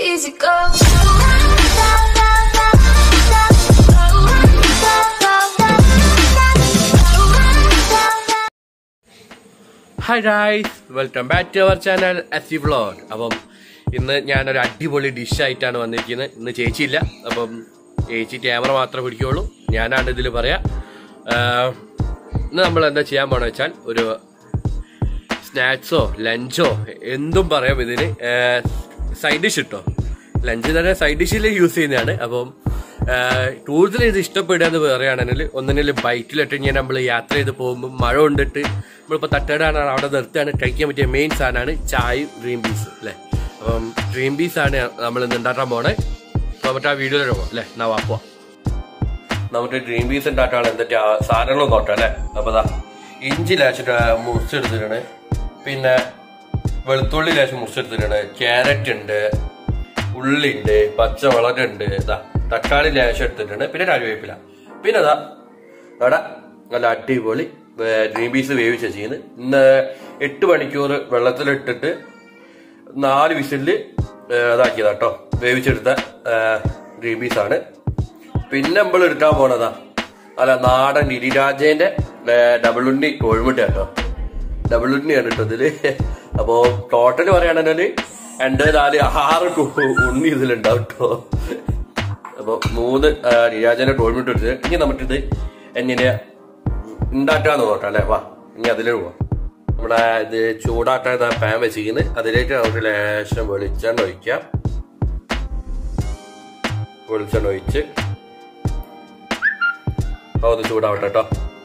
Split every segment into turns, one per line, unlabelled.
easy go.
Hi guys welcome back to our channel S vlog അപ്പം ഇന്ന് ഞാനൊരു അടിപൊളി ഡിഷായിട്ടാണ് വന്നിരിക്കുന്നത് ഇന്ന് ചേച്ചിയില്ല അപ്പം ചേച്ചി ക്യാമറ മാത്രമേ പിടിക്കുകയുള്ളൂ ഞാനാണ് ഇതിൽ പറയാ ആഹ് ഇന്ന് നമ്മൾ എന്താ ചെയ്യാൻ പോണെന്ന് വെച്ചാൽ ഒരു സ്നാക്സോ ലഞ്ചോ എന്തും പറയാം ഇതിന് സൈഡ് ഡിഷ് ഇട്ടോ ലഞ്ച് തന്നെ സൈഡ് ഡിഷിൽ യൂസ് ചെയ്യുന്നതാണ് അപ്പം ആഹ് കൂടുതൽ ഇത് ഇഷ്ടപ്പെടുക എന്ന് പറയുകയാണെങ്കിൽ ഒന്നിനും ബൈക്കിലിട്ട് ഇങ്ങനെ നമ്മൾ യാത്ര ചെയ്ത് പോകുമ്പോൾ മഴ കൊണ്ടിട്ട് നമ്മളിപ്പോൾ തട്ടേടാണ് അവിടെ നിർത്തിയാണ് കഴിക്കാൻ പറ്റിയ മെയിൻ സാധനമാണ് ചായയും ഡ്രീം പീസ് അല്ലേ അപ്പം ഡ്രീം പീസ് ആണ് നമ്മൾ ഇന്ന് ഉണ്ടാക്കാൻ പോണേ അപ്പോൾ നമുക്ക് ആ വീഡിയോയിൽ പോകാം അല്ലേ എന്നാ വാ പോവാം നമുക്ക് ഡ്രീം പീസ് ഉണ്ടാക്കാണ് എന്തൊക്കെ സാധനങ്ങൾ നോക്കാം അല്ലേ അപ്പൊ ദാ ഇഞ്ചി ലേശം മുറിച്ചെടുത്തിട്ടാണ് പിന്നെ വെളുത്തുള്ളി ലേശം മുറിച്ചെടുത്തിട്ടാണ് ക്യാരറ്റ് ഉണ്ട് ഉള്ളി ഉണ്ട് പച്ചമുളക് ഉണ്ട് ഇതാ തക്കാളി ലേശം എടുത്തിട്ടുണ്ട് പിന്നെ കറിവേപ്പില പിന്നെ ഇതാ അവിടെ നല്ല അടിപൊളി ഡ്രീം പീസ് വേവിച്ച ചെയ്യുന്നത് ഇന്ന് എട്ട് മണിക്കൂർ വെള്ളത്തിലിട്ടിട്ട് നാല് വിസിലില് ഇതാക്കിയതാ കേട്ടോ വേവിച്ചെടുത്ത ഡ്രീം പീസ് ആണ് പിന്നെ നമ്മൾ എടുക്കാൻ പോണതാ അല്ല നാടൻ ഗിരിരാജേന്റെ ഡബിൾ ഉണ്ണി കോഴിമുട്ട കേട്ടോ ഡബിൾ ഉണ്ണിയാണ് കേട്ടോ ഇതില് അപ്പോ ടോട്ടൽ പറയുകയാണെങ്കിൽ രണ്ട് നാല് ആറ് കു- ഉണ്ണി ഇതിലുണ്ടാവും കേട്ടോ അപ്പൊ മൂന്ന് ആ, ഗിരിരാജന്റെ കോഴിമുട്ട എടുത്ത് ഇനി നമുക്കിത് എങ്ങനെയാ ഉണ്ടാക്കാന്ന് നോക്കാം അല്ലേ വാ ഇനി അതിലേക്ക് പോവാം നമ്മുടെ ഇത് ചൂടാക്കാൻ പാൻ വെച്ചിരിക്കുന്നത് അതിലേക്ക് നമുക്ക് ലേശം വെളിച്ചെണ്ണ ഒഴിക്കാം വെളിച്ചെണ്ണ ഒഴിച്ച് അപ്പോൾ അത് ചൂടാവട്ടെ കേട്ടോ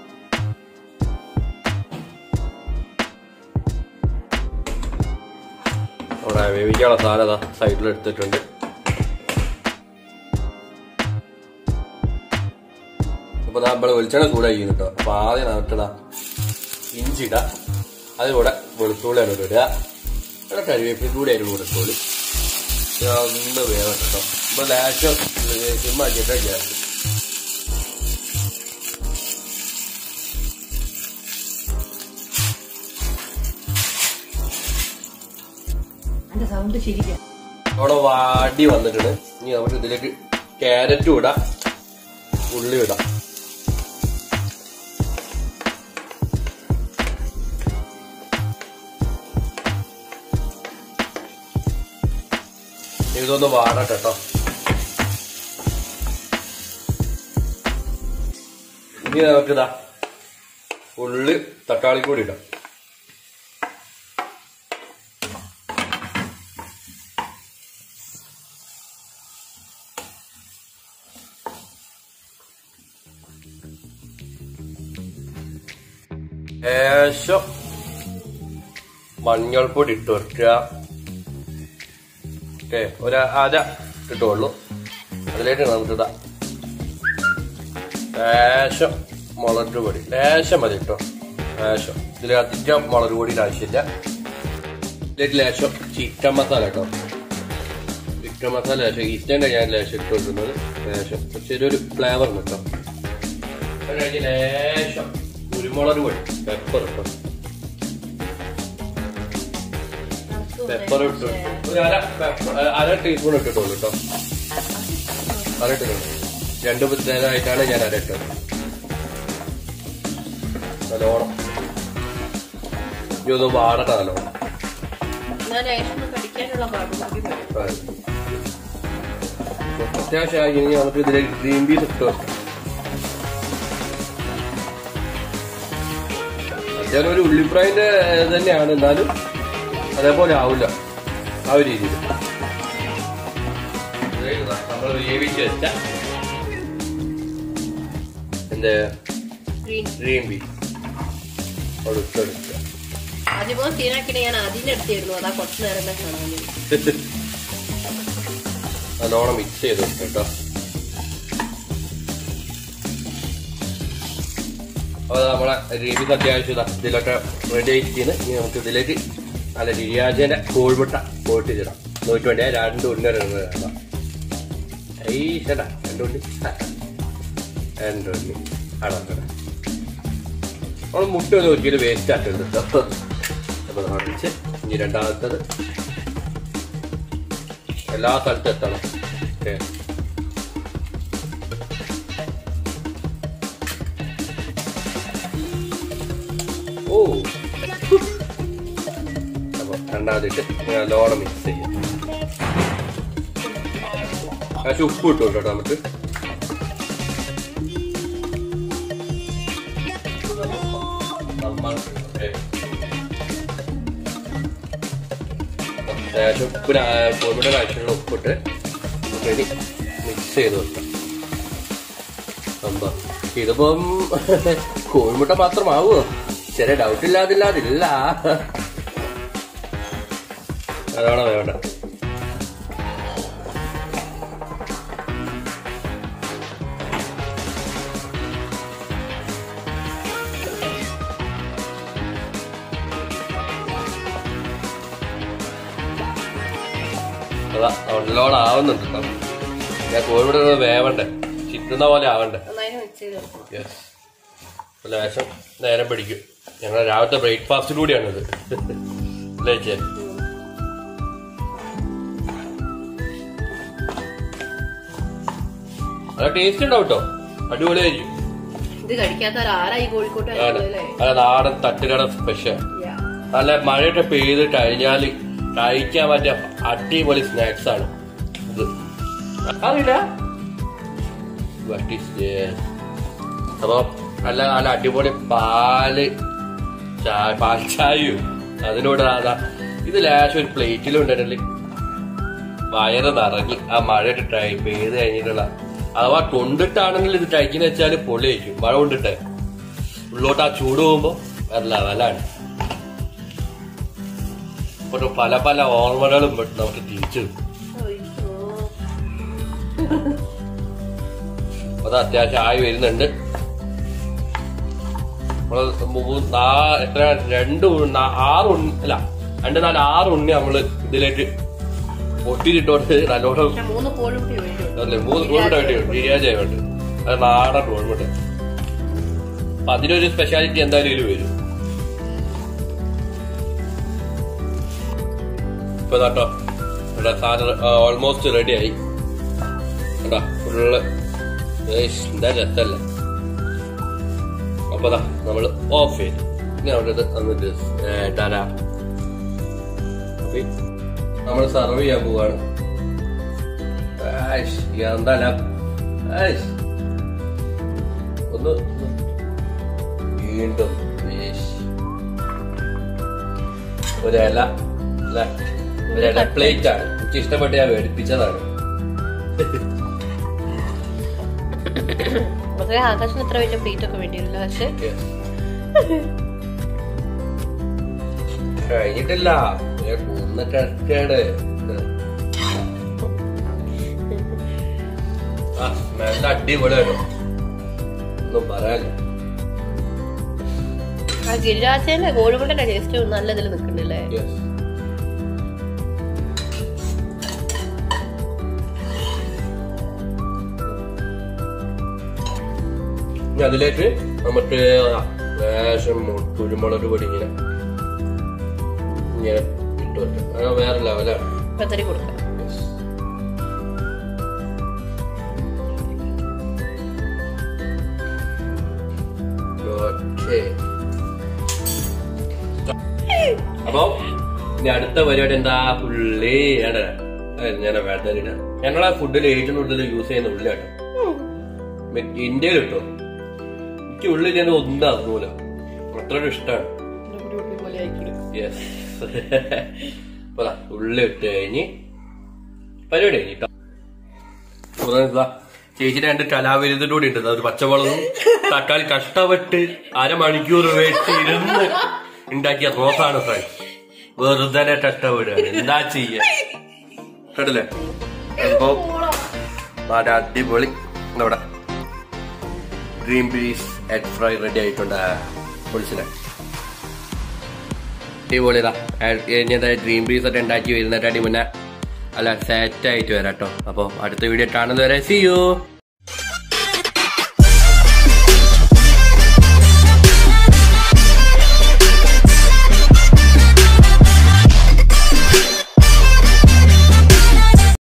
അവിടെ വേവിക്കാനുള്ള സാധനം സൈഡിൽ എടുത്തിട്ടുണ്ട് അപ്പൊ നമ്മൾ വെളിച്ചെണ്ണ ചൂടായി കേട്ടോ അപ്പൊ ആദ്യം നമുക്കിടാ ഇഞ്ചി ഇടാ അതിലൂടെ വെളുത്തുള്ളിയാണ് ഇടുക ഇവിടെ കരിവേപ്പിൽ കൂടെ അതിന് കൊടുത്തോളൂ ഒന്ന് വേണം കേട്ടോ അപ്പൊ ലാശം സിമ്മാക്കിയിട്ട് ഗ്യാസ്
എന്റെ സൗണ്ട് ശരിക്കും
അവിടെ വാടി വന്നിട്ടുണ്ട് ഇനി നമുക്ക് ഇതിലേക്ക് ക്യാരറ്റും ഇടാം ഉള്ളി ഇടാം ഇതൊന്ന് വാടട്ടെ കേട്ടോ ഇനി നമുക്കിതാ ഉള്ളി തക്കാളി കൂടി ഇടാം ലേശം മഞ്ഞൾപ്പൊടി ഇട്ട് വെക്കുക ഓക്കെ ഒരു അര ഇട്ടുള്ളൂ അതിലേക്ക് നമുക്കിടാം ലേശം മുളക് പൊടി ലേശം മതി കേട്ടോ ലേശം ഇതിൽ അധികം മുളക് പൊടിയുടെ ആവശ്യമില്ല ഇതിലേക്ക് ലേശം ചിക്കൻ മസാല കേട്ടോ ചിക്കൻ മസാല ലേശം ഈസ്റ്റേൻ്റെ ഞാൻ ലേശം ഇട്ട് കൊടുക്കുന്നത് ലേശം ചെറിയൊരു ഫ്ലേവർ കേട്ടോ അത് കഴിഞ്ഞ് ലേശം കുരുമുളക് പൊടി പെപ്പർ ഇട്ടോ പെപ്പർ ഇട്ടു ഒരു അര pepper- അര ടീസ്പൂൺ ഇട്ടിട്ടുള്ളൂ കേട്ടോ അര ഇട്ടിട്ടുണ്ട് രണ്ട് നേരമായിട്ടാണ് ഞാൻ അര ഇട്ടത് നല്ലോണം ഇനി ഒന്ന് വാടട്ടെ നല്ലോണം
ഞാൻ ലേശം കടിക്കാനുള്ള പാടുണ്ടാക്കി
അത്യാവശ്യമായി ഇനി നമുക്ക് ഇതിലേക്ക് ഗ്രീൻ പീസ് ഇട്ട് വെക്കാം അത്യാവശ്യം ഒരു ഉള്ളിപ്രായിന്റെ തന്നെയാണ് എന്നാലും അതേപോലെ ആവില്ല ആ ഒരു രീതിയിൽ നമ്മൾ വേവിച്ച് വെച്ച എന്റെ
ഗ്രീൻ
ഗ്രീൻ പീസ് അവിടെ ഇട്ടെടുക്കുക
ആദ്യമോ സീനാക്കിനെ ഞാൻ അതിന്റെ അടുത്തായിരുന്നു അതാ കുറച്ചു നേരം തന്നെ കാണാൻ
നല്ലോണം മിക്സ് ചെയ്ത് വെക്കാം കേട്ടോ അപ്പോൾ നമ്മളെ രീതി അത്യാവശ്യം ഇതാ ഇതിലൊക്കെ റെഡി ആയിട്ടിന് ഇനി നമുക്ക് ഇതിലേക്ക് നല്ല ഗിരിയാജന്റെ കോഴിമുട്ട പോയിട്ട് ചെയ്തിടാം നൂറ്റി വേണ്ടിയാ രണ്ട് ഉണ്ണി ഇടുന്നത് ഈ ചേട്ടാ രണ്ട് ഉണ്ണി ആ. രണ്ട് ഉണ്ണി അടക്കട നമ്മൾ മുട്ട ഒന്നും ഒരിക്കലും വേസ്റ്റ് ആക്കരുത് കേട്ടോ അപ്പോൾ അടിച്ച് ഇനി രണ്ടാമത്തത് എല്ലാ സ്ഥലത്തും എത്തണം ഓക്കെ ഓ അപ്പൊ രണ്ടാമതിട്ട് നല്ലോണം മിക്സ് ചെയ്യാം പക്ഷെ ഉപ്പ് ഇട്ടു കേട്ടോ നമുക്ക് ഓക്കേ. അത്യാവശ്യം ഉപ്പിന് കോഴിമുട്ട ആവശ്യമുള്ള ഉപ്പിട്ട് നമുക്ക് ഇനി മിക്സ് ചെയ്ത് വെക്കാം സംഭവം ഇതിപ്പം കോഴിമുട്ട മാത്രമാവോ ചെറിയ ഡൗട്ട് ഇല്ലാതില്ലാതില്ല അതാണോ വേണ്ട അതാ നല്ലോണം ആവുന്നുണ്ട് കേട്ടോ ഞാൻ കോഴിമുട്ട ഒന്ന് വേവണ്ടേ ചിറ്റുന്ന പോലെ ആവണ്ടേ
നന്നായി മിക്സ് ചെയ്ത് വെക്കണം
യെസ് ലേശം നേരം പിടിക്കും ഞങ്ങളുടെ രാവിലത്തെ ബ്രേക്ക്ഫാസ്റ്റ് കൂടിയാണിത് അല്ലേ ചേ അത് ടേസ്റ്റ് ഉണ്ടാവും കേട്ടോ അടിപൊളിയായിരിക്കും
ഇത് കഴിക്കാത്ത ആരായി കോഴിക്കോട്ട്
ആണ്.
ആയിട്ടുള്ളൂ അല്ലേ
അത് നാടൻ തട്ടുകട സ്പെഷ്യൽ
Yeah.
നല്ല മഴയൊക്കെ പെയ്ത് കഴിഞ്ഞാൽ കഴിക്കാൻ പറ്റിയ അടിപൊളി സ്നാക്സ് ആണ് ഇത് അറിയില്ല What is this? അപ്പൊ നല്ല നല്ല അടിപൊളി പാല് ചായ പാൽ ചായയും അതിനോട് അതാ ഇത് ലാശം ഒരു പ്ലേറ്റിലും ഉണ്ടെങ്കിൽ വയറ് നിറഞ്ഞ് ആ മഴയുടെ ട്രൈ പെയ്ത് കഴിഞ്ഞിട്ടുള്ള അഥവാ കൊണ്ടിട്ടാണെങ്കിൽ ഇത് കഴിക്കുന്ന വെച്ചാല് പൊളിയായിരിക്കും മഴ കൊണ്ടിട്ട് ഉള്ളോട്ട് ആ ചൂട് പോകുമ്പോ വേറെ ലെവലാണ് ഒരു പല പല ഓർമ്മകളും നമുക്ക് തിരിച്ചു കിട്ടും.
അയ്യോ.
അപ്പൊ അത് അത്യാവശ്യം ആയി വരുന്നുണ്ട് നമ്മള് മൂ- നാ- എത്ര രണ്ട് ഉ- നാ- ആറ് ഉണ്ണി അല്ല രണ്ട് നാല് ആറ് ഉണ്ണി നമ്മള് ഇതിലേക്ക് ഒട്ടിയിട്ടോട്ട് നല്ലോണം
പക്ഷെ മൂന്ന് കോഴിമുട്ടി വേണ്ടി
അല്ലേ മൂന്ന് കോഴിമുട്ട വേണ്ടി ബിരിയാണി വേണ്ടി അത് നാടൻ കോഴിമുട്ട അപ്പൊ അതിനൊരു സ്പെഷ്യാലിറ്റി എന്തായാലും ഇതിൽ വരും ഇപ്പൊ കേട്ടോ ഇവിടെ സാധനം ഓൾമോസ്റ്റ് റെഡി ആയി കേട്ടോ ഫുള്ള് എന്താ രസല്ല അപ്പൊ ദാ നമ്മള് ഓഫ് ചെയ്തു ഇനി അവിടെ ഇത് എന്നിട്ട് തരാ അപ്പൊ നമ്മൾ സർവ് ചെയ്യാൻ പോവാണ് ആയിഷ്, എന്താ ആയിഷ്. ഒന്ന് ഒന്ന് വീണ്ടും വീശ്. ഒരു ഇല അല്ലേ? ഒരു ഇല പ്ലേറ്റ് ആണ് എനിക്ക് ഇഷ്ടപ്പെട്ട് ഞാൻ മേടിപ്പിച്ചതാണ്
പക്ഷേ ആകാശത്തിന് ഇത്ര വലിയ പ്ലേറ്റ് ഒക്കെ വേണ്ടിയില്ല പക്ഷെ
കഴിഞ്ഞിട്ടില്ല ഞാൻ കൊന്ന ടേസ്റ്റാണ് ആ സ്മെല്ല് അടിപൊളിയാണ് ഒന്നും പറയാനില്ല
ആ ഗിരിരാജന്റെ കോഴിമുട്ടന്റെ ടേസ്റ്റ് നല്ല ഇതിൽ നിൽക്കുന്നുണ്ടല്ലേ
Yes. ഇനി അതിലേക്ക് നമുക്ക് ലേശം മു- കുരുമുളക് പൊടി ഇങ്ങനെ ഇങ്ങനെ ഇട്ട് വെക്കാം അത് വേറെ ലെവലാണ്
പത്തരി കൊടുക്കാം
Yes. Okay. അപ്പൊ ഇനി അടുത്ത പരിപാടി എന്താ പുള്ളി ആണ് ഞാൻ വേട്ടരിട ഞങ്ങളെ ഫുഡിൽ ഏറ്റവും കൂടുതൽ യൂസ് ചെയ്യുന്ന ഉള്ളിയാണ് ഇന്ത്യയിൽ കിട്ടോ എനിക്ക് ഉള്ളിൽ ഞാൻ ഒന്നും അറിഞ്ഞൂല അത്രയും ഇഷ്ടമാണ് യെസ് അപ്പൊ ദാ ഉള്ളി ഇട്ട് കഴിഞ്ഞ് പരിപാടി കഴിഞ്ഞിട്ടോ ചേച്ചിയുടെ രണ്ട് കലാവിരുദ്ധ കൂടി ഉണ്ട് ഒരു പച്ചമുളകും തക്കാളി കഷ്ടപ്പെട്ട് അരമണിക്കൂർ വെച്ച് ഇരുന്ന് ഉണ്ടാക്കിയ റോസാണ് ഫ്രണ്ട്സ് വെറുതെ കഷ്ടപ്പെടുകയാണ് എന്താ ചെയ്യ കേട്ടില്ലേ അപ്പൊ നല്ല അടിപൊളി നമ്മുടെ green peas egg fry ready ആയിട്ടുണ്ട് പൊളിച്ചിനെ അടിപൊളിതാ കഴിഞ്ഞത് ഗ്രീൻ പീസ് ഒക്കെ ഉണ്ടാക്കി വരുന്നതിന്റെ മുന്നേ അല്ല സെറ്റ് ആയിട്ട് വരാം കേട്ടോ അപ്പോൾ അടുത്ത വീഡിയോ കാണുന്നവരെ സി യു